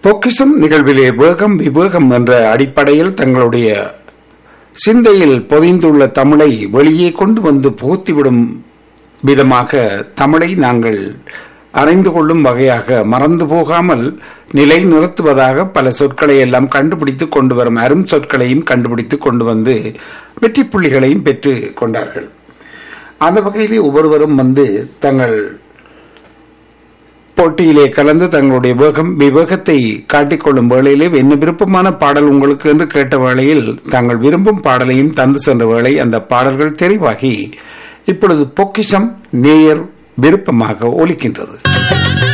பொக்கிஷம் நிகழ்விலே வேகம் விவேகம் என்ற அடிப்படையில் தங்களுடைய சிந்தையில் பொதிந்துள்ள தமிழை வெளியே கொண்டு வந்து புகுத்திவிடும் விதமாக தமிழை நாங்கள் அறிந்து கொள்ளும் வகையாக மறந்து போகாமல் நிலை நிறுத்துவதாக பல சொற்களை எல்லாம் கண்டுபிடித்து கொண்டு வரும் அரும் சொற்களையும் கண்டுபிடித்து கொண்டு வந்து வெற்றி புள்ளிகளையும் பெற்று கொண்டார்கள் அந்த வகையிலே ஒவ்வொருவரும் வந்து தங்கள் போட்டியிலே கலந்து தங்களுடைய வேகம் விவேகத்தை காட்டிக்கொள்ளும் வேளையிலே என்ன விருப்பமான பாடல் உங்களுக்கு என்று கேட்ட வேளையில் தாங்கள் விரும்பும் பாடலையும் தந்து சென்ற வேளை அந்த பாடல்கள் தெரிவாகி இப்பொழுது பொக்கிஷம் நேயர் விருப்பமாக ஒலிக்கின்றது